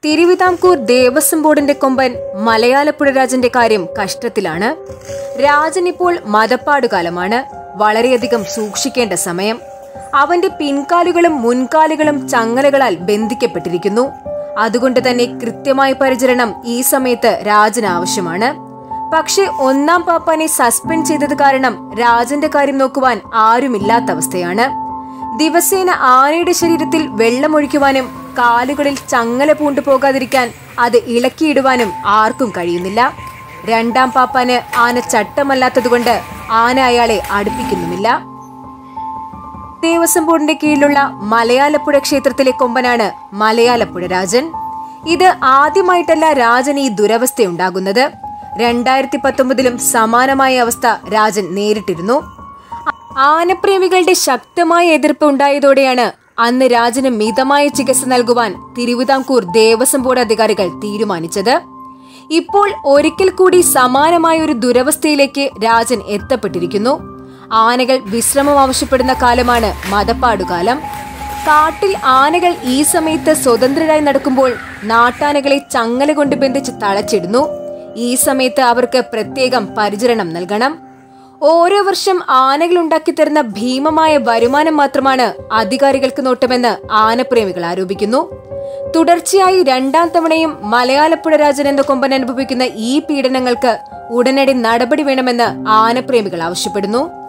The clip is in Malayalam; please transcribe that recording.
തിരുവിതാംകൂർ ദേവസ്വം ബോർഡിന്റെ കൊമ്പൻ മലയാളപ്പുഴ രാജന്റെ കാര്യം കഷ്ടത്തിലാണ് രാജൻ ഇപ്പോൾ മതപ്പാടുകാലമാണ് വളരെയധികം സൂക്ഷിക്കേണ്ട സമയം അവന്റെ പിൻകാലുകളും മുൻകാലുകളും ചങ്ങലകളാൽ ബന്ധിക്കപ്പെട്ടിരിക്കുന്നു അതുകൊണ്ട് തന്നെ കൃത്യമായ പരിചരണം ഈ സമയത്ത് രാജന് ആവശ്യമാണ് പക്ഷേ ഒന്നാം പാപ്പാനെ സസ്പെൻഡ് ചെയ്തത് കാരണം രാജന്റെ കാര്യം നോക്കുവാൻ ആരുമില്ലാത്ത അവസ്ഥയാണ് ദിവസേന ആനയുടെ ശരീരത്തിൽ വെള്ളമൊഴിക്കുവാനും കാലുകളിൽ ചങ്ങല പൂണ്ടു പോകാതിരിക്കാൻ അത് ഇളക്കിയിടുവാനും ആർക്കും കഴിയുന്നില്ല രണ്ടാം പാപ്പാന് ആന ചട്ടമല്ലാത്തതുകൊണ്ട് ആന അയാളെ അടുപ്പിക്കുന്നുമില്ല ദേവസ്വം ബോർഡിന്റെ കീഴിലുള്ള മലയാലപ്പുഴ ക്ഷേത്രത്തിലെ കൊമ്പനാണ് മലയാലപ്പുഴ രാജൻ ഇത് ആദ്യമായിട്ടല്ല രാജൻ ഈ ദുരവസ്ഥയുണ്ടാകുന്നത് രണ്ടായിരത്തി പത്തൊമ്പതിലും സമാനമായ അവസ്ഥ രാജൻ നേരിട്ടിരുന്നു ആനപ്രേമികളുടെ ശക്തമായ എതിർപ്പ് ഉണ്ടായതോടെയാണ് അന്ന് രാജന് മിതമായ ചികിത്സ നൽകുവാൻ തിരുവിതാംകൂർ ദേവസ്വം ബോർഡ് അധികാരികൾ തീരുമാനിച്ചത് ഇപ്പോൾ ഒരിക്കൽ കൂടി സമാനമായ ഒരു ദുരവസ്ഥയിലേക്ക് രാജൻ എത്തപ്പെട്ടിരിക്കുന്നു ആനകൾ വിശ്രമം ആവശ്യപ്പെടുന്ന കാലമാണ് മതപ്പാടുകാലം കാട്ടിൽ ആനകൾ ഈ സമയത്ത് സ്വതന്ത്രരായി നടക്കുമ്പോൾ നാട്ടാനകളെ ചങ്ങല കൊണ്ട് ബന്ധിച്ച് തളച്ചിടുന്നു ഈ സമയത്ത് അവർക്ക് പ്രത്യേകം പരിചരണം നൽകണം ഓരോ വർഷം ആനകൾ ഉണ്ടാക്കി തരുന്ന ഭീമമായ വരുമാനം മാത്രമാണ് അധികാരികൾക്ക് നോട്ടമെന്ന് ആനപ്രേമികൾ ആരോപിക്കുന്നു തുടർച്ചയായി രണ്ടാം തവണയും മലയാളപ്പുഴ രാജൻ എന്ന കൊമ്പൻ അനുഭവിക്കുന്ന ഈ പീഡനങ്ങൾക്ക് ഉടനടി നടപടി വേണമെന്ന് ആനപ്രേമികൾ ആവശ്യപ്പെടുന്നു